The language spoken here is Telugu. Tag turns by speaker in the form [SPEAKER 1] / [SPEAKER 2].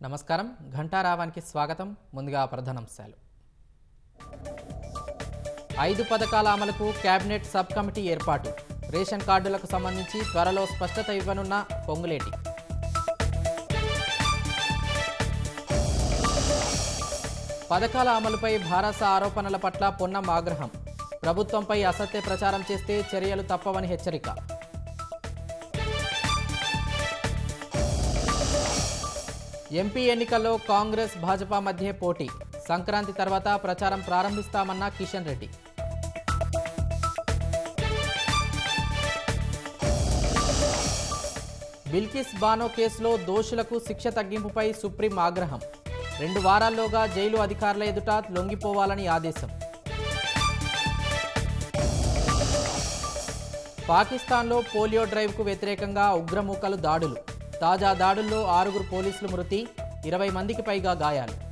[SPEAKER 1] నమస్కారం ఘంటారావానికి స్వాగతం ముందుగా ప్రధానాంశాలు ఐదు పథకాల అమలుకు కేబినెట్ సబ్ కమిటీ ఏర్పాటు రేషన్ కార్డులకు సంబంధించి త్వరలో స్పష్టత ఇవ్వనున్న పొంగులేటి పథకాల అమలుపై భారస ఆరోపణల పట్ల పొన్నం ఆగ్రహం ప్రభుత్వంపై అసత్య ప్రచారం చేస్తే చర్యలు తప్పవని హెచ్చరిక ఎంపీ ఎన్నికల్లో కాంగ్రెస్ భాజపా మధ్య పోటీ సంక్రాంతి తర్వాత ప్రచారం ప్రారంభిస్తామన్న కిషన్ రెడ్డి బిల్కిస్ బానో కేసులో దోషులకు శిక్ష తగ్గింపుపై సుప్రీం ఆగ్రహం రెండు వారాల్లోగా జైలు అధికారుల ఎదుట లొంగిపోవాలని ఆదేశం పాకిస్తాన్లో పోలియో డ్రైవ్కు వ్యతిరేకంగా ఉగ్రమూకలు దాడులు తాజా దాడుల్లో ఆరుగురు పోలీసులు మృతి ఇరవై మందికి పైగా గాయాలు